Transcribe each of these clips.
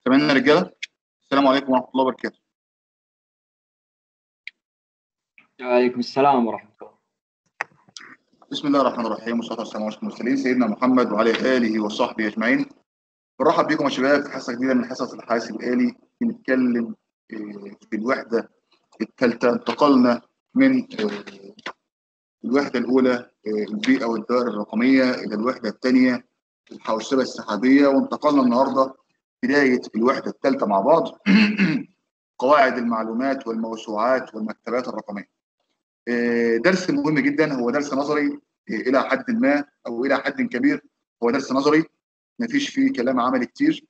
سامعين رجاله السلام عليكم ورحمه الله وبركاته وعليكم السلام ورحمة الله بسم الله الرحمن الرحيم والصلاه والسلام على المرسلين سيدنا محمد وعلى اله وصحبه اجمعين برحب بكم يا شباب في حصه جديده من حصص الحاسب الالي بنتكلم آه، في الوحده الثالثه انتقلنا من آه، الوحده الاولى آه، البيئه والدائره الرقميه الى الوحده الثانيه الحوسبه السحابيه وانتقلنا النهارده بدايه الوحده الثالثه مع بعض قواعد المعلومات والموسوعات والمكتبات الرقميه آه، درس مهم جدا هو درس نظري آه، الى حد ما او الى حد كبير هو درس نظري ما فيش فيه كلام عملي كتير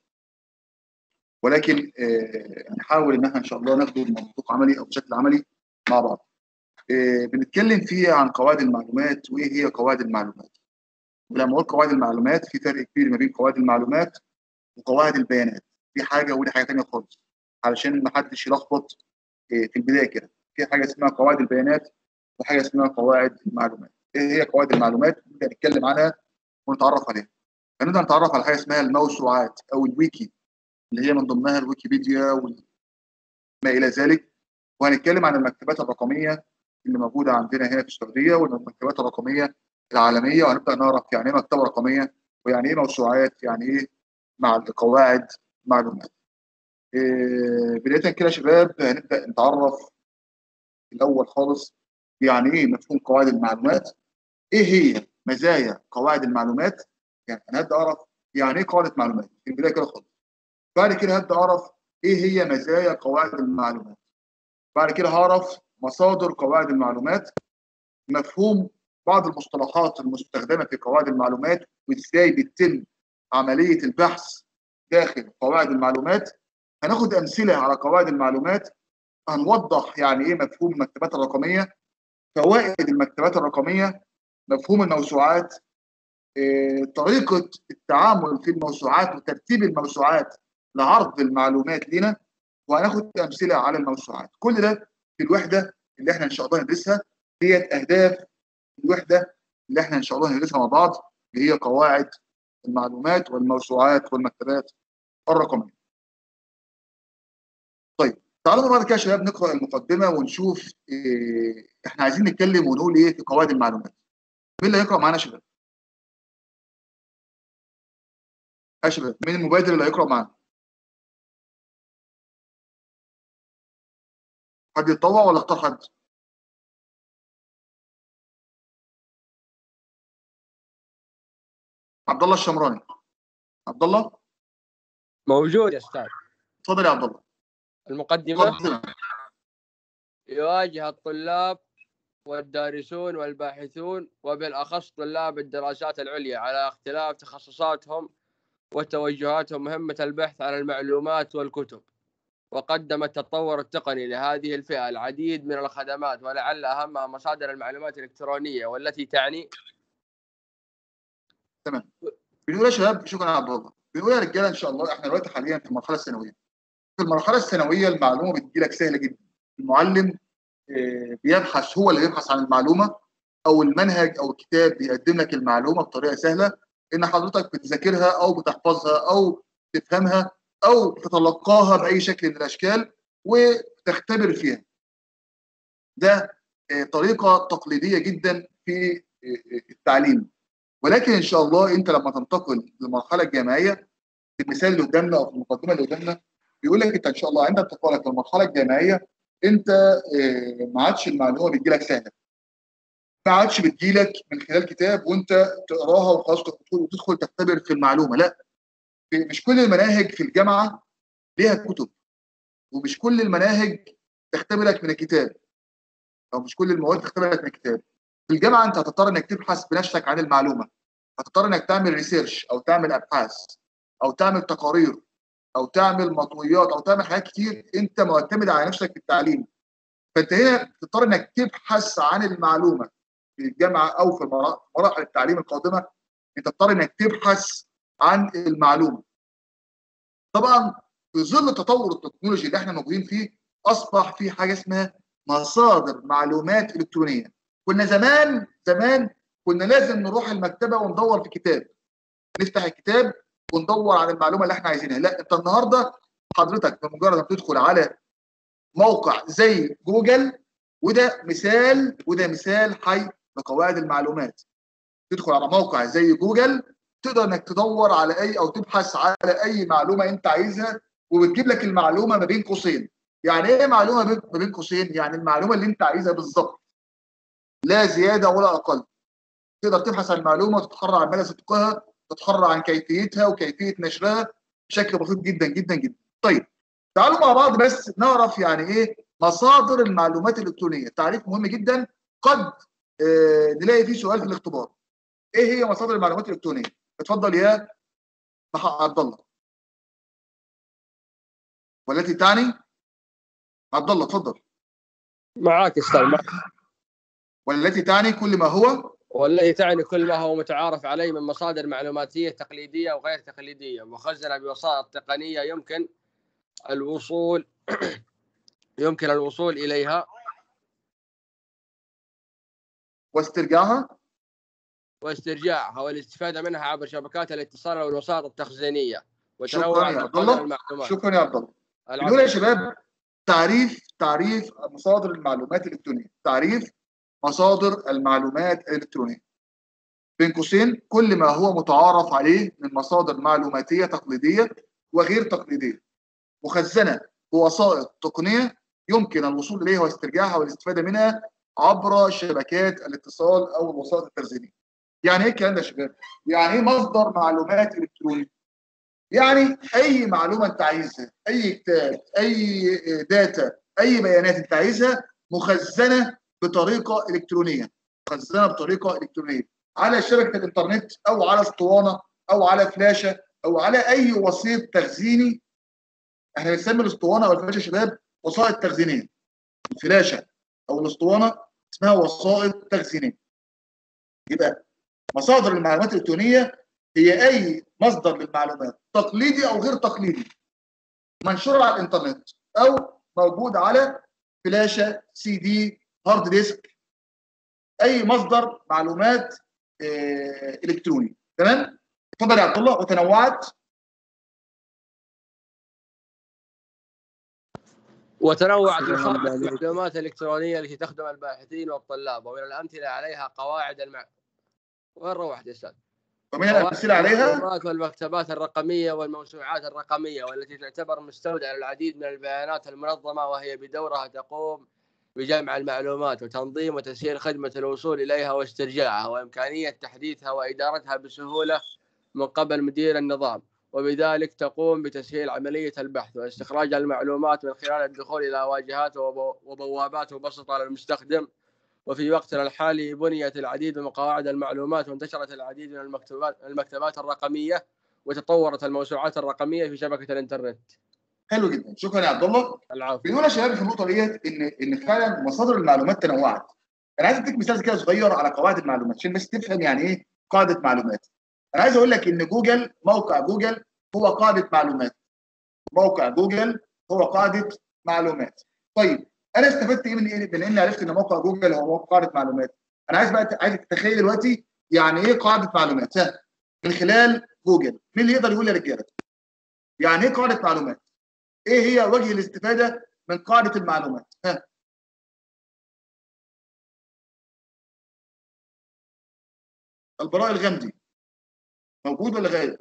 ولكن آه، هنحاول ان احنا ان شاء الله ناخده بمنطق عملي او بشكل عملي مع بعض آه، بنتكلم فيه عن قواعد المعلومات وايه هي قواعد المعلومات ولما اقول قواعد المعلومات في فرق كبير ما بين قواعد المعلومات وقواعد البيانات دي حاجه ودي حاجه ثانيه خالص علشان ما حدش يلخبط آه، في البدايه كده في حاجه اسمها قواعد البيانات وحاجه اسمها قواعد المعلومات ايه هي قواعد المعلومات نبدا نتكلم عنها ونتعرف عليها هنبدا نتعرف على حاجه اسمها الموسوعات او الويكي اللي هي من ضمنها الويكيبيديا وما الى ذلك وهنتكلم عن المكتبات الرقميه اللي موجوده عندنا هنا في السعوديه والمكتبات الرقميه العالميه وهنبدا نعرف يعني ايه مكتبه رقميه ويعني ايه موسوعات يعني ايه مع قواعد معلومات إيه بدايه كده يا شباب هنبدا نتعرف الاول خالص يعني ايه مفهوم قواعد المعلومات ايه هي مزايا قواعد المعلومات يعني انا هبدا اعرف يعني ايه قاعده معلومات في البدايه كده خالص بعد كده هبدا اعرف ايه هي مزايا قواعد المعلومات بعد كده هعرف مصادر قواعد المعلومات مفهوم بعض المصطلحات المستخدمه في قواعد المعلومات وازاي بتتم عمليه البحث داخل قواعد المعلومات هناخد امثله على قواعد المعلومات هنوضح يعني ايه مفهوم المكتبات الرقميه فوائد المكتبات الرقميه مفهوم الموسوعات إيه، طريقه التعامل في الموسوعات وترتيب الموسوعات لعرض المعلومات لنا وهناخد امثله على الموسوعات كل ده في الوحده اللي احنا ان شاء الله هندرسها ديت اهداف الوحده اللي احنا ان شاء الله هندرسها مع بعض اللي هي قواعد المعلومات والموسوعات والمكتبات الرقميه طيب تعالوا بعد كده يا شباب نقرا المقدمه ونشوف إيه احنا عايزين نتكلم ونقول ايه في قواعد المعلومات مين اللي هيقرا معانا يا شباب يا شباب مين المبادر اللي هيقرا معانا حد يتطوع ولا اختار حد عبد الله الشمراني عبد الله موجود يا استاذ اتفضل يا عبد الله المقدمه اتفضل يواجه الطلاب والدارسون والباحثون وبالاخص طلاب الدراسات العليا على اختلاف تخصصاتهم وتوجهاتهم مهمه البحث عن المعلومات والكتب وقدم التطور التقني لهذه الفئه العديد من الخدمات ولعل اهمها مصادر المعلومات الالكترونيه والتي تعني بنقول يا شباب شكرا يا عبد الله بنقول يا رجاله ان شاء الله احنا دلوقتي حاليا في المرحله الثانويه في المرحله الثانويه المعلومه بتجي لك سهله جدا المعلم آه، بيبحث هو اللي بيبحث عن المعلومه او المنهج او الكتاب بيقدم لك المعلومه بطريقه سهله ان حضرتك بتذاكرها او بتحفظها او تفهمها او تتلقاها باي شكل من الاشكال وتختبر فيها ده آه، طريقه تقليديه جدا في آه، التعليم ولكن ان شاء الله انت لما تنتقل للمرحله الجامعيه في المثال اللي قدامنا او في المقدمه اللي قدامنا بيقول لك انت ان شاء الله عند انتقالك للمرحله الجامعيه انت آه، ما عادش المعلومه بتجي لك سهله ما عادش بتجي لك من خلال كتاب وانت تقراها وخلاص تدخل وتدخل تختبر في المعلومه لا في- مش كل المناهج في الجامعه ليها كتب ومش كل المناهج تختبرك من الكتاب او مش كل المواد تختبرك من الكتاب في الجامعه انت هتضطر انك تبحث بنفسك عن المعلومه هتضطر انك تعمل ريسيرش او تعمل ابحاث او تعمل تقارير او تعمل مطويات او تعمل حاجات كتير انت معتمد على نفسك في التعليم فانت هنا بتضطر انك تبحث عن المعلومه في الجامعه او في المرا- مراحل التعليم القادمه انت تضطر انك تبحث عن المعلومه طبعا في ظل التطور التكنولوجي اللي احنا موجودين فيه اصبح في حاجه اسمها مصادر معلومات الكترونيه كنا زمان زمان كنا لازم نروح المكتبه وندور في كتاب نفتح الكتاب وندور على المعلومه اللي احنا عايزينها لا انت النهارده حضرتك بمجرد ما تدخل على موقع زي جوجل وده مثال وده مثال حي لقواعد المعلومات تدخل على موقع زي جوجل تقدر انك تدور على اي او تبحث على اي معلومه انت عايزها وبتجيب لك المعلومه ما بين قوسين يعني ايه معلومه ما بين قوسين يعني المعلومه اللي انت عايزها بالظبط لا زياده ولا اقل تقدر تبحث عن المعلومه وتتحرى عن مدى صدقها تتحرى عن كيفيتها وكيفيه نشرها بشكل بسيط جدا جدا جدا طيب تعالوا مع بعض بس نعرف يعني ايه مصادر المعلومات الالكترونيه تعريف مهم جدا قد آه نلاقي فيه سؤال في الاختبار ايه هي مصادر المعلومات الالكترونيه اتفضل يا عبد الله والتي تعني عبد الله اتفضل معاك استاذ معاك والتي تعني كل ما هو والتي تعني كل ما هو متعارف عليه من مصادر معلوماتيه تقليديه وغير تقليديه مخزنه بوسائط تقنيه يمكن الوصول يمكن الوصول اليها واسترجاعها واسترجاعها والاستفاده منها عبر شبكات الاتصال والوسائط التخزينيه شكرا وتنوع يا عبد مصادر الله المعلومات شكرا يا عبد الله العفو. نقول يا شباب تعريف تعريف مصادر المعلومات الالكترونيه تعريف مصادر المعلومات الالكترونيه بين قوسين كل ما هو متعارف عليه من مصادر معلوماتيه تقليديه وغير تقليديه مخزنه بوسائط تقنيه يمكن الوصول اليها واسترجاعها والاستفاده منها عبر شبكات الاتصال او الوسائط التخزينيه. يعني ايه الكلام ده يا شباب؟ يعني ايه مصدر معلومات الكتروني؟ يعني اي معلومه انت عايزها، اي كتاب، اي داتا، اي بيانات انت عايزها مخزنه بطريقه الكترونيه، مخزنه بطريقه الكترونيه على شبكه الانترنت او على اسطوانه او على فلاشه او على اي وسيط تخزيني احنا بنسمي الاسطوانه او الفلاشه يا شباب وسائط تخزينيه. الفلاشه او الاسطوانه اسمها وسائط تخزينيه. يبقى مصادر المعلومات الالكترونيه هي اي مصدر للمعلومات تقليدي او غير تقليدي منشور على الانترنت او موجود على فلاشه سي دي هارد ديسك اي مصدر معلومات آه، الكتروني تمام اتفضل يا عبد الله وتنوعت وتنوعت مصادر المعلومات الالكترونيه التي تخدم الباحثين والطلاب ومن الامثله عليها قواعد المع... وين روحت يا استاذ؟ ومن الامثله عليها المعلومات والمكتبات الرقميه والموسوعات الرقميه والتي تعتبر مستودع للعديد من البيانات المنظمه وهي بدورها تقوم بجمع المعلومات وتنظيم وتسهيل خدمه الوصول اليها واسترجاعها وامكانيه تحديثها وادارتها بسهوله من قبل مدير النظام وبذلك تقوم بتسهيل عملية البحث واستخراج المعلومات من خلال الدخول إلى واجهات وبو- وبوابات مبسطة للمستخدم وفي وقتنا الحالي بنيت العديد من قواعد المعلومات وانتشرت العديد من المكتبات المكتبات الرقمية وتطورت الموسوعات الرقمية في شبكة الإنترنت حلو جدا شكرا يا عبد الله العفو بنقول يا شباب في النقطه ديت ان ان فعلا مصادر المعلومات تنوعت انا عايز اديك مثال كده صغير على قواعد المعلومات عشان بس تفهم يعني ايه قاعده معلومات انا عايز اقول لك ان جوجل موقع جوجل هو قاعده معلومات موقع جوجل هو قاعده معلومات طيب انا استفدت ايه من ايه من اني عرفت ان موقع جوجل هو موقع قاعده معلومات انا عايز بقى عايز تتخيل دلوقتي يعني ايه قاعده معلومات ها من خلال جوجل مين اللي يقدر يقول يا رجاله يعني ايه قاعده معلومات ايه هي وجه الاستفاده من قاعده المعلومات ها البراء الغامدي موجود ولا غايب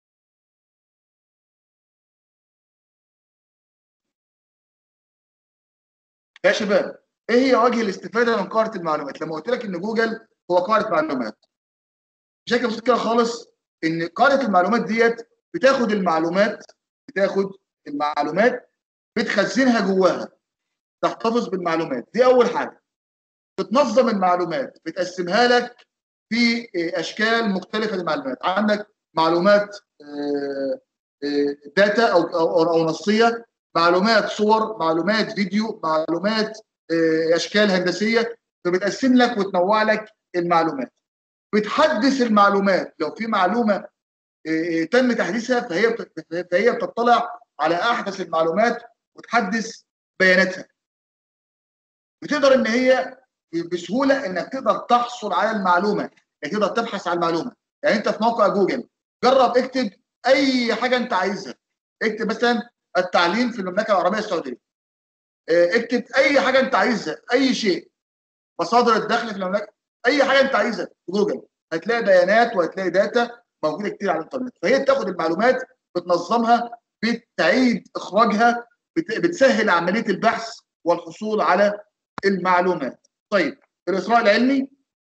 يا شباب ايه هي وجه الاستفاده من قاعده المعلومات لما قلت لك ان جوجل هو قاعده معلومات بشكل بسيط كده خالص ان قاعده المعلومات ديت بتاخد المعلومات بتاخد المعلومات بتخزنها جواها تحتفظ بالمعلومات دي اول حاجه بتنظم المعلومات بتقسمها لك في اشكال مختلفه للمعلومات عندك معلومات آه، آه، داتا او او او نصيه معلومات صور معلومات فيديو معلومات آه، اشكال هندسيه فبتقسم لك وتنوع لك المعلومات بتحدث المعلومات لو في معلومه آه، آه، تم تحديثها فهي بت- فهي بتطلع على احدث المعلومات وتحدث بياناتها بتقدر ان هي بسهوله انك تقدر تحصل على المعلومه انك تقدر تبحث عن المعلومه يعني انت في موقع جوجل جرب اكتب اي حاجه انت عايزها اكتب مثلا التعليم في المملكه العربيه السعوديه آه، اكتب اي حاجه انت عايزها اي شيء مصادر الدخل في المملكه اي حاجه انت عايزها في جوجل هتلاقي بيانات وهتلاقي داتا موجوده كتير على الانترنت فهي بتاخد المعلومات بتنظمها بتعيد اخراجها بت- بتسهل عمليه البحث والحصول على المعلومات طيب الاسراء العلمي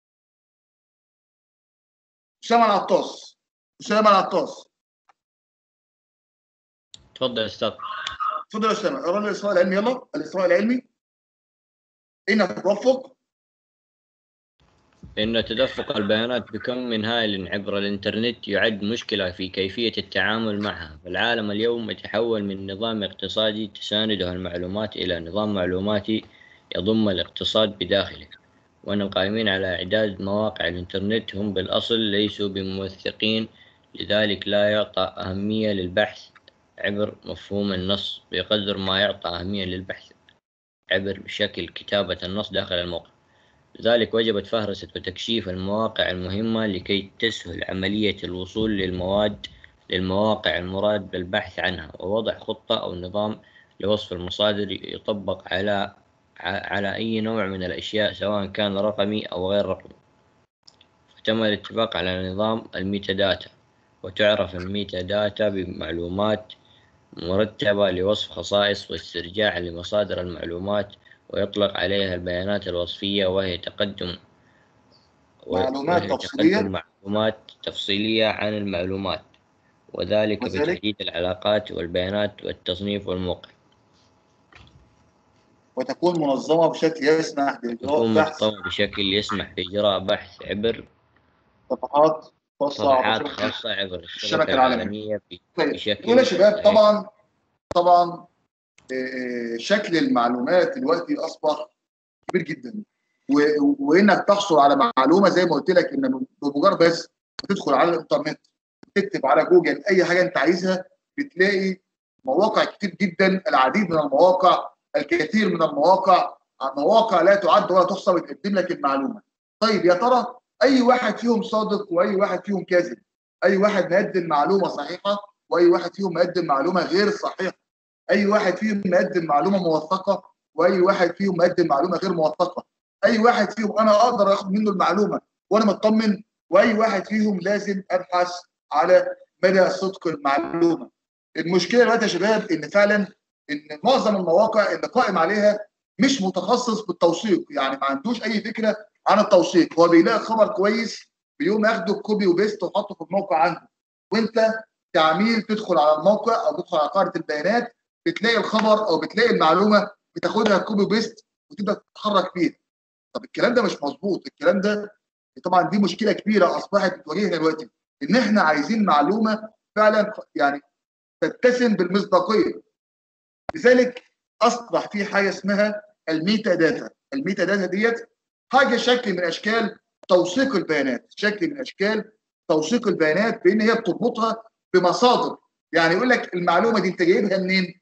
اسامه العطاس اسامه العطاس تفضل استاذ اتفضل يا اسامه اقرا لي الاسراء العلمي يلا الاسراء العلمي ان التدفق إن تدفق البيانات بكم من هائل عبر الإنترنت يعد مشكلة في كيفية التعامل معها فالعالم اليوم يتحول من نظام اقتصادي تسانده المعلومات إلى نظام معلوماتي يضم الاقتصاد بداخله وأن القائمين على إعداد مواقع الإنترنت هم بالأصل ليسوا بموثقين لذلك لا يعطى أهمية للبحث عبر مفهوم النص بقدر ما يعطى أهمية للبحث عبر شكل كتابة النص داخل الموقع لذلك وجبت فهرسة وتكشيف المواقع المهمة لكي تسهل عملية الوصول للمواد للمواقع المراد بالبحث عنها ووضع خطة أو نظام لوصف المصادر يطبق على على أي نوع من الأشياء سواء كان رقمي أو غير رقمي فتم الاتفاق على نظام الميتا داتا وتعرف الميتا داتا بمعلومات مرتبة لوصف خصائص واسترجاع لمصادر المعلومات ويطلق عليها البيانات الوصفية وهي تقدم معلومات وهي تفصيلية. تقدم معلومات تفصيلية عن المعلومات وذلك وذلك؟ بتحديد العلاقات والبيانات والتصنيف والموقع وتكون منظمه بشكل يسمح باجراء تكون بحث محتوى بشكل يسمح بإجراء بحث عبر صفحات خاصه صفحات على شبكة- خاصة عبر الشبكة الشبكة العالمية. العالمية ب- طيب بشكل يقول يا شباب صحيح. طبعا طبعا آه، آه، شكل المعلومات دلوقتي اصبح كبير جدا و- وانك تحصل على معلومه زي ما قلت لك ان بمجرد بس تدخل على الانترنت تكتب على جوجل اي حاجه انت عايزها بتلاقي مواقع كتير جدا العديد من المواقع الكثير من المواقع مواقع لا تعد ولا تحصى بتقدم لك المعلومه طيب يا ترى اي واحد فيهم صادق واي واحد فيهم كاذب اي واحد مقدم معلومه صحيحه واي واحد فيهم مقدم معلومه غير صحيحه اي واحد فيهم مقدم معلومه موثقه واي واحد فيهم مقدم معلومه غير موثقه اي واحد فيهم انا اقدر اخد منه المعلومه وانا مطمن واي واحد فيهم لازم ابحث على مدى صدق المعلومه المشكله دلوقتي يا شباب ان فعلا ان معظم المواقع اللي قائم عليها مش متخصص بالتوثيق يعني ما عندوش اي فكره عن التوثيق هو بيلاقي خبر كويس بيقوم ياخده كوبي وبيست ويحطه في الموقع عنده وانت كعميل تدخل على الموقع او تدخل على قاعده البيانات بتلاقي الخبر او بتلاقي المعلومه بتاخدها كوبي وبيست وتبدا تتحرك فيها طب الكلام ده مش مظبوط الكلام ده طبعا دي مشكله كبيره اصبحت بتواجهنا دلوقتي ان احنا عايزين معلومه فعلا يعني تتسم بالمصداقيه لذلك اصبح في حاجه اسمها الميتا داتا الميتا داتا ديت حاجه شكل من اشكال توثيق البيانات شكل من اشكال توثيق البيانات بان هي بتربطها بمصادر يعني يقول لك المعلومه دي انت جايبها منين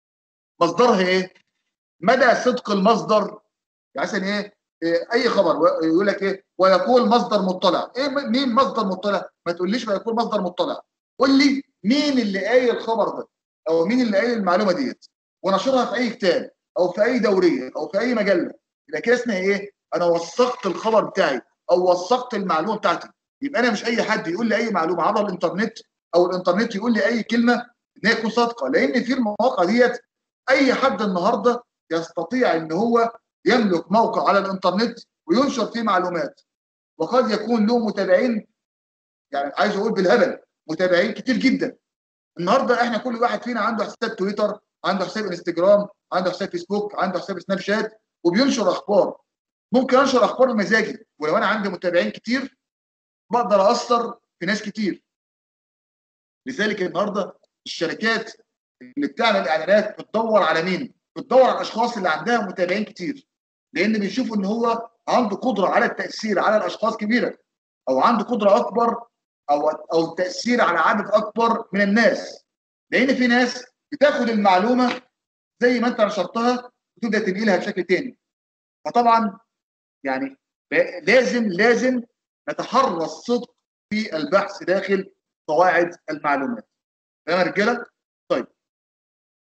مصدرها ايه مدى صدق المصدر يعني مثلا ايه إيه، اي خبر و- يقول لك ايه ويقول مصدر مطلع ايه م- مين مصدر مطلع ما تقوليش ويقول مصدر مطلع قول لي مين اللي قايل الخبر ده او مين اللي قايل المعلومه ديت ونشرها في اي كتاب او في اي دوريه او في اي مجله يبقى كده اسمها ايه انا وثقت الخبر بتاعي او وثقت المعلومه بتاعتي يبقى انا مش اي حد يقول لي اي معلومه عبر الانترنت او الانترنت يقول لي اي كلمه ان هي تكون صادقه لان في المواقع ديت اي حد النهارده يستطيع ان هو يملك موقع على الانترنت وينشر فيه معلومات وقد يكون له متابعين يعني عايز اقول بالهبل متابعين كتير جدا النهارده احنا كل واحد فينا عنده حساب تويتر عنده حساب انستجرام عنده حساب فيسبوك عنده حساب سناب شات وبينشر اخبار ممكن انشر اخبار بمزاجي ولو انا عندي متابعين كتير بقدر اثر في ناس كتير لذلك النهارده الشركات اللي بتعمل اعلانات بتدور على مين؟ بتدور على الاشخاص اللي عندها متابعين كتير لان بيشوفوا ان هو عنده قدره على التاثير على الاشخاص كبيره او عنده قدره اكبر او او التاثير على عدد اكبر من الناس لان في ناس بتاخد المعلومه زي ما انت نشرتها وتبدا تنقلها بشكل تاني فطبعا يعني ب- لازم لازم نتحرى الصدق في البحث داخل قواعد المعلومات تمام يا رجاله؟ طيب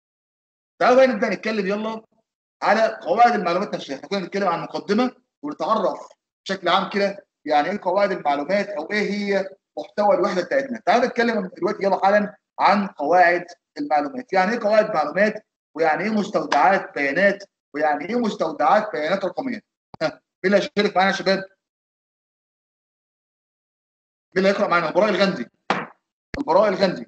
تعالوا بقى نبدا نتكلم يلا على قواعد المعلومات نفسها احنا كنا بنتكلم عن مقدمه ونتعرف بشكل عام كده يعني ايه قواعد المعلومات او ايه هي محتوى الوحده بتاعتنا تعالوا نتكلم دلوقتي يلا حالا عن قواعد المعلومات يعني ايه قواعد معلومات ويعني ايه مستودعات بيانات ويعني ايه مستودعات بيانات رقميه ها مين اللي هيشارك معانا يا شباب مين اللي هيقرا معانا البراء الغندي البراء الغندي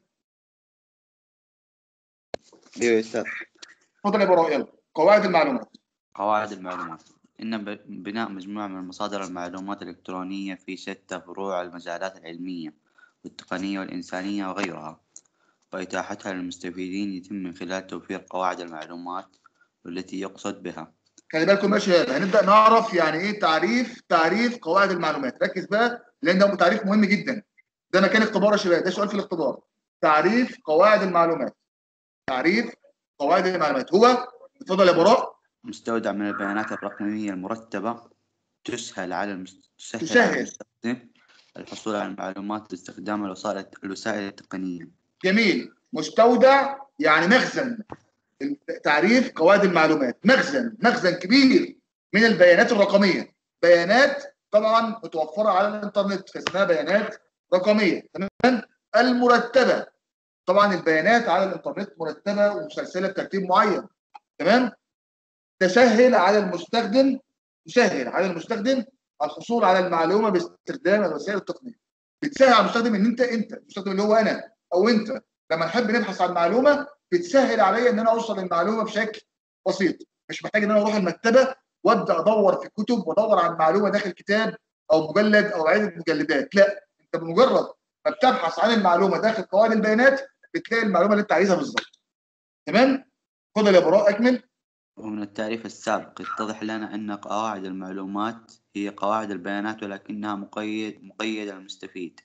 ايوه يا استاذ اتفضل يا براء يلا قواعد المعلومات قواعد المعلومات إن ب- بناء مجموعة من مصادر المعلومات الإلكترونية في شتى فروع المجالات العلمية والتقنية والإنسانية وغيرها وإتاحتها للمستفيدين يتم من خلال توفير قواعد المعلومات والتي يقصد بها خلي بالكم يا شباب هنبدا نعرف يعني ايه تعريف تعريف قواعد المعلومات ركز بقى لان ده تعريف مهم جدا ده مكان اختبار يا شباب ده سؤال في الاختبار تعريف قواعد المعلومات تعريف قواعد المعلومات هو اتفضل يا براء مستودع من البيانات الرقمية المرتبة تسهل على المست... تسهل, تسهل. على المستخدم الحصول على المعلومات باستخدام الوسائل الوسائل التقنية جميل مستودع يعني مخزن تعريف قواعد المعلومات مخزن مخزن كبير من البيانات الرقميه بيانات طبعا متوفره على الانترنت فاسمها بيانات رقميه تمام المرتبه طبعا البيانات على الانترنت مرتبه ومسلسله بترتيب معين تمام تسهل على المستخدم تسهل على المستخدم الحصول على المعلومه باستخدام الوسائل التقنيه بتسهل على المستخدم ان انت انت المستخدم اللي هو انا او انت لما نحب نبحث عن معلومه بتسهل عليا ان انا اوصل للمعلومه بشكل بسيط مش محتاج ان انا اروح المكتبه وابدا ادور في كتب وادور عن معلومه داخل كتاب او مجلد او عده مجلدات لا انت بمجرد ما بتبحث عن المعلومه داخل قواعد البيانات بتلاقي المعلومه اللي انت عايزها بالظبط تمام اتفضل يا براء اكمل ومن التعريف السابق يتضح لنا أن قواعد المعلومات هي قواعد البيانات ولكنها مقيد مقيدة للمستفيد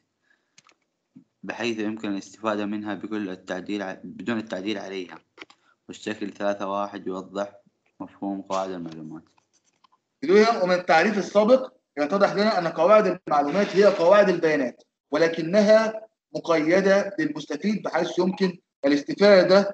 بحيث يمكن الاستفادة منها بكل التعديل ع- بدون التعديل عليها والشكل ثلاثة واحد يوضح مفهوم قواعد المعلومات بدون ومن التعريف السابق يتضح لنا ان قواعد المعلومات هي قواعد البيانات ولكنها مقيده للمستفيد بحيث يمكن الاستفاده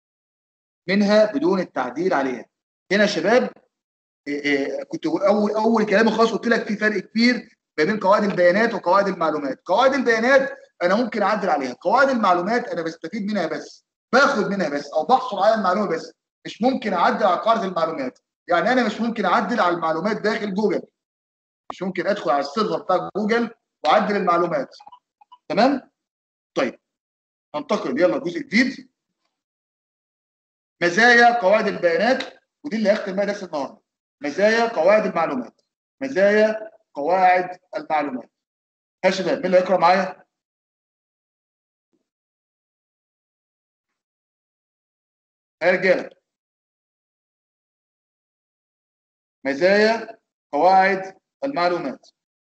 منها بدون التعديل عليها. هنا يا شباب إيه إيه كنت اول اول كلامي خلاص قلت لك في فرق كبير ما بين قواعد البيانات وقواعد المعلومات. قواعد البيانات انا ممكن اعدل عليها، قواعد المعلومات انا بستفيد منها بس، باخد منها بس او بحصل على المعلومه بس، مش ممكن اعدل على قاعده المعلومات. يعني انا مش ممكن اعدل على المعلومات داخل جوجل مش ممكن ادخل على السيرفر بتاع جوجل واعدل المعلومات تمام طيب ننتقل يلا جزء جديد مزايا قواعد البيانات ودي اللي هختم بيها درس النهارده مزايا قواعد المعلومات مزايا قواعد المعلومات يا شباب مين اللي هيقرا معايا يا رجاله مزايا قواعد المعلومات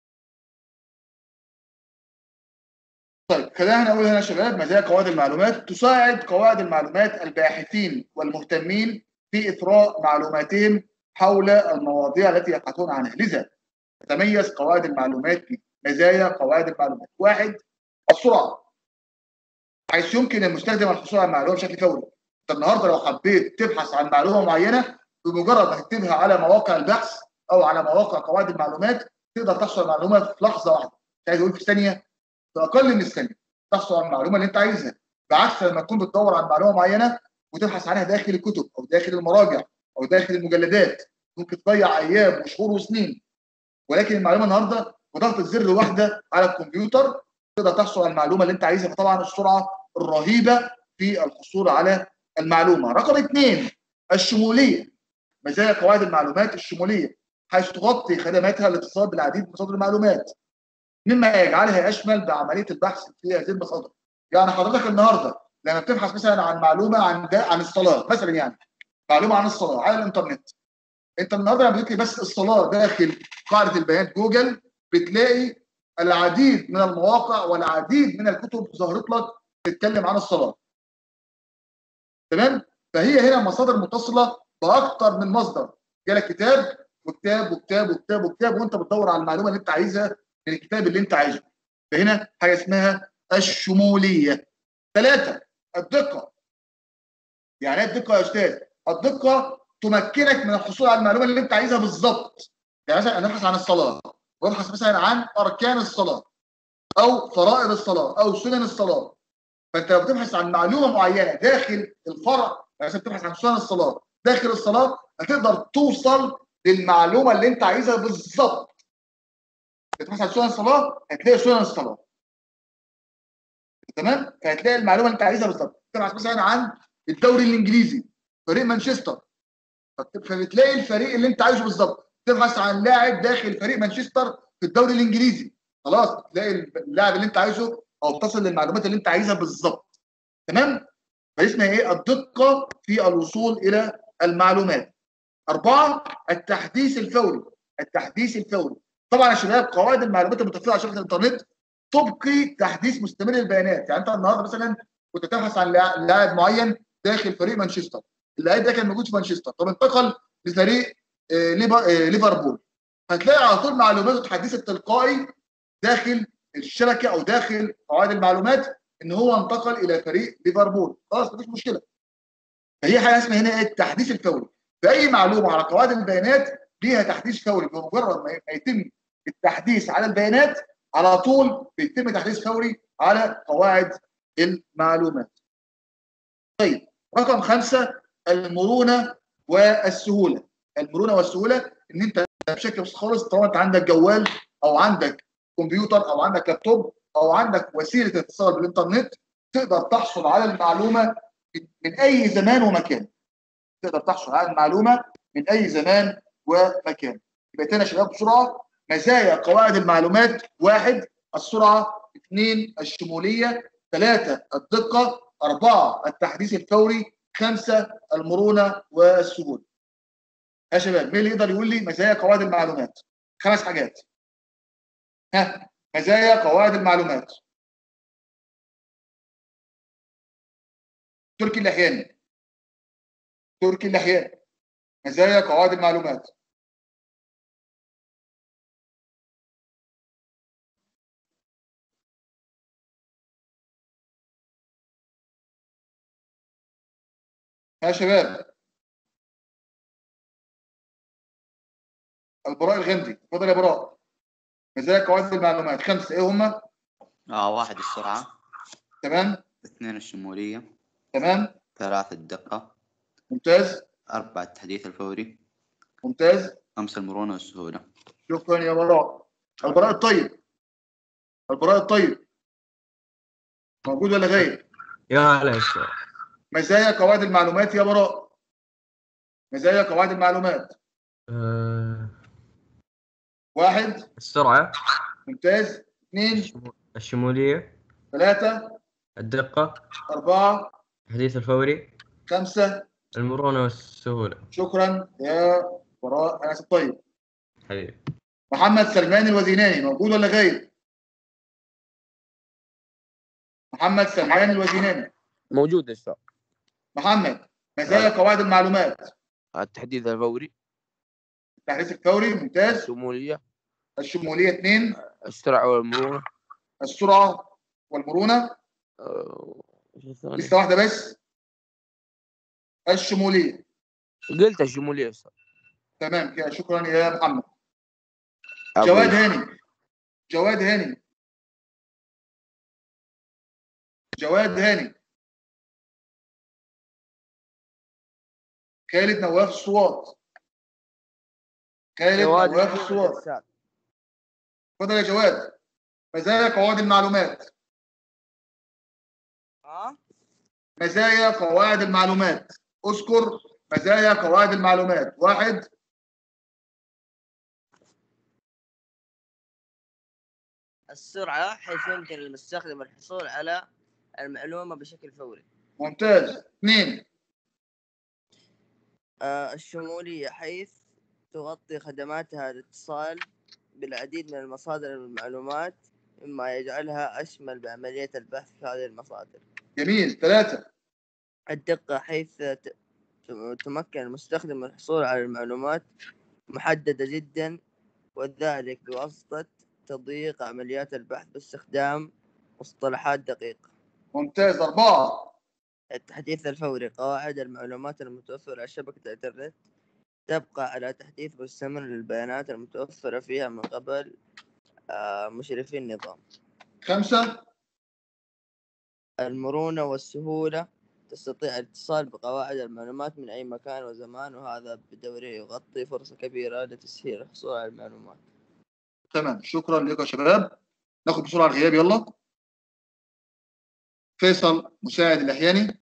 طيب خلينا نقول هنا يا شباب مزايا قواعد المعلومات تساعد قواعد المعلومات الباحثين والمهتمين في إثراء معلوماتهم حول المواضيع التي يبحثون عنها لذا تتميز قواعد المعلومات بمزايا قواعد المعلومات واحد السرعة حيث يمكن المستخدم الحصول على المعلومة بشكل فوري انت النهارده لو حبيت تبحث عن معلومة معينة بمجرد ما تكتبها على مواقع البحث او على مواقع قواعد المعلومات تقدر تحصل على المعلومه في لحظه واحده مش عايز اقول في ثانيه في اقل من الثانيه تحصل على المعلومه اللي انت عايزها بعكس لما تكون بتدور عن معلومه معينه وتبحث عنها داخل الكتب او داخل المراجع او داخل المجلدات ممكن تضيع ايام وشهور وسنين ولكن المعلومه النهارده بضغطه زر واحده على الكمبيوتر تقدر تحصل على المعلومه اللي انت عايزها فطبعا السرعه الرهيبه في الحصول على المعلومه رقم اثنين الشموليه مزايا قواعد المعلومات الشموليه حيث تغطي خدماتها الاتصال بالعديد من مصادر المعلومات مما يجعلها اشمل بعمليه البحث في هذه المصادر يعني حضرتك النهارده لما بتبحث مثلا عن معلومه عن عن الصلاه مثلا يعني معلومه عن الصلاه على الانترنت انت النهارده لما بتكتب بس الصلاه داخل قاعده البيانات جوجل بتلاقي العديد من المواقع والعديد من الكتب ظهرت لك تتكلم عن الصلاه تمام فهي هنا مصادر متصله باكثر من مصدر جالك كتاب وكتاب وكتاب وكتاب وكتاب وانت بتدور على المعلومه اللي انت عايزها من الكتاب اللي انت عايزه فهنا حاجه اسمها الشموليه ثلاثه الدقه يعني ايه الدقه يا استاذ؟ الدقه تمكنك من الحصول على المعلومه اللي انت عايزها بالظبط يعني مثلا انا ابحث عن الصلاه وابحث مثلا عن اركان الصلاه او فرائض الصلاه او سنن الصلاه فانت لو بتبحث عن معلومه معينه داخل الفرع يعني مثلا بتبحث عن سنن الصلاه داخل الصلاه هتقدر توصل للمعلومه اللي انت عايزها بالظبط بتبحث عن سنن الصلاه هتلاقي سنن الصلاه تمام فهتلاقي المعلومه اللي انت عايزها بالظبط تبحث مثلا عن الدوري الانجليزي فريق مانشستر فبتلاقي الفريق اللي انت عايزه بالظبط تبحث عن لاعب داخل فريق مانشستر في الدوري الانجليزي خلاص تلاقي اللاعب اللي انت عايزه او تصل للمعلومات اللي انت عايزها بالظبط تمام فاسمها ايه الدقه في الوصول الى المعلومات أربعة التحديث الفوري التحديث الفوري طبعا يا شباب قواعد المعلومات المتوفره على شبكه الانترنت تبقي تحديث مستمر للبيانات يعني انت النهارده مثلا كنت تبحث عن لاعب معين داخل فريق مانشستر اللاعب ده كان موجود في مانشستر طب انتقل لفريق ليفربول هتلاقي على طول معلوماته اتحدثت تلقائي داخل الشبكه او داخل قواعد المعلومات ان هو انتقل الى فريق ليفربول خلاص مفيش مشكله فهي حاجه اسمها هنا التحديث الفوري فاي معلومه على قواعد البيانات ليها تحديث فوري بمجرد ما يتم التحديث على البيانات على طول بيتم تحديث فوري على قواعد المعلومات طيب رقم خمسة المرونة والسهولة المرونة والسهولة ان انت بشكل بسيط خالص طالما انت عندك جوال او عندك كمبيوتر او عندك لابتوب او عندك وسيلة اتصال بالانترنت تقدر تحصل على المعلومة من اي زمان ومكان تقدر تحصل على المعلومة من اي زمان ومكان يبقى تاني يا شباب بسرعة مزايا قواعد المعلومات واحد السرعة اثنين الشمولية ثلاثة الدقة أربعة التحديث الفوري خمسة المرونة والسهولة يا شباب مين اللي يقدر يقول لي مزايا قواعد المعلومات خمس حاجات ها مزايا قواعد المعلومات تركي اللحياني تركي اللحياني مزايا قواعد المعلومات يا شباب البراء الغندي اتفضل يا براء مزايا قواعد المعلومات خمسه ايه هما؟ اه واحد السرعة تمام اثنين الشمولية تمام ثلاثة الدقة ممتاز أربعة التحديث الفوري ممتاز خمسة المرونة والسهولة شكرا يا براء البراء الطيب البراء الطيب موجود ولا غايب؟ يا هلا الشباب مزايا قواعد المعلومات يا براء مزايا قواعد المعلومات أه... واحد السرعة ممتاز اثنين الشمو- الشمولية ثلاثة الدقة أربعة التحديث الفوري خمسة المرونة والسهولة شكرا يا براء أنس الطيب حبيبي محمد سلمان الوزيناني موجود ولا غايب؟ محمد سلمان الوزيناني موجود يا استاذ محمد مزايا قواعد المعلومات التحديث الفوري التحديث الفوري ممتاز الشمولية الشمولية اثنين السرعة والمرونة السرعة والمرونة آه، إيش الثاني؟ لسه واحدة بس الشمولية قلت الشمولية يا أستاذ. تمام كده شكرا يا محمد أبو جواد يوسف. هاني جواد هاني جواد هاني خالد نواف الصوات خالد جواد نواف موجود الصوات يا أستاذ. اتفضل يا جواد مزايا قواعد المعلومات ها مزايا قواعد المعلومات اذكر مزايا قواعد المعلومات واحد السرعة حيث يمكن للمستخدم الحصول على المعلومة بشكل فوري ممتاز اثنين آه، الشمولية حيث تغطي خدماتها الاتصال بالعديد من المصادر المعلومات مما يجعلها أشمل بعملية البحث في هذه المصادر جميل ثلاثة الدقة حيث ت- تمكن المستخدم من الحصول على المعلومات محددة جدا وذلك بواسطة تضييق عمليات البحث باستخدام مصطلحات دقيقة ممتاز أربعة التحديث الفوري قواعد المعلومات المتوفرة على شبكة الإنترنت تبقى على تحديث مستمر للبيانات المتوفرة فيها من قبل آه، مشرفي النظام خمسة المرونة والسهولة تستطيع الاتصال بقواعد المعلومات من أي مكان وزمان وهذا بدوره يغطي فرصة كبيرة لتسهيل الحصول على المعلومات تمام شكرا لكم يا شباب ناخد بسرعة الغياب يلا فيصل مساعد الأحياني